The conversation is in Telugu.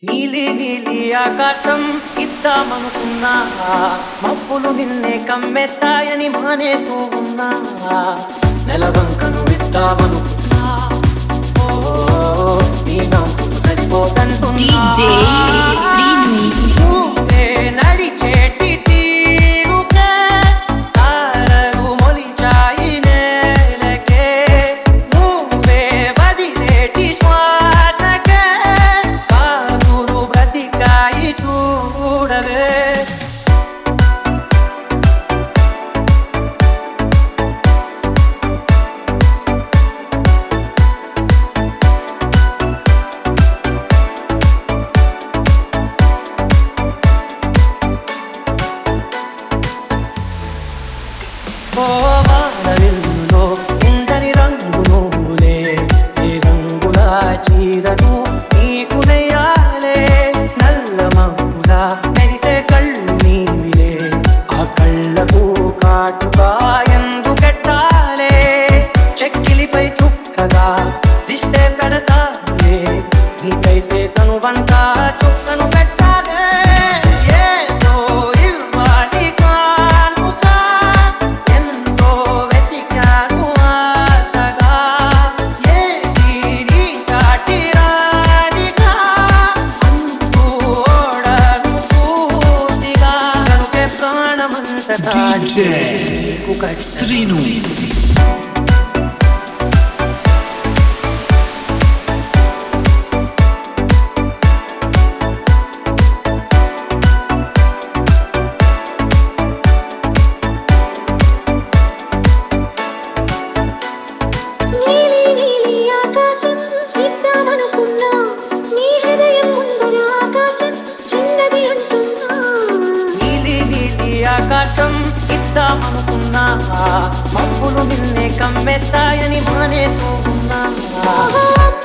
నీలి నీలి ఆకాశం ఇద్దామనుకున్నా మబ్బులు నిన్నే కమ్మేస్తాయని మానేస్తూ ఉన్నా నెలవంకను ఇద్దామనుకున్నా ఓ, నీ నవ్వుకు సరిపోదంటున్నా DJ శ్రీను. నువ్వే నడిచేటి తీరుకే తారలు మొలిచాయి నేలకే నువ్వే వదిలేటి శ్వాసకే కానులు బ్రతికాయి చూడవే ఓ వానవిల్లులో ఇందని రంగు నువ్వులే ఈ రంగుల చీరను నీకు నెయ్యాలే నల్ల మబ్బుల మెరిసే కళ్ళు నీవిలే ఆ కళ్ళకు కాటుగా ఎందుకెట్టాలే చెక్కిలిపై చుక్కగా దిష్టే పెడతాలే నీకైతే తనువంతా చుక్కను పెట్టాలే ఏదో ఇవ్వాలి కానుక ఎంతో వెతికాను ఆశగా ఏది నీ సాటి రానిగా అంటూ ఓడను పూర్తిగా కనుకే ప్రాణమంత DJ శ్రీను నీలి నీలి ఆకాశం ఇద్దామనుకున్నా నీ హృదయం ముందర ఆకాశం చిన్నది అంటున్నా నీలి నీలి ఆకాశం ఇద్దామనుకున్నా మబ్బులు నిన్నే కమ్మేస్తాయని మానేస్తూ ఉన్నా ఓహో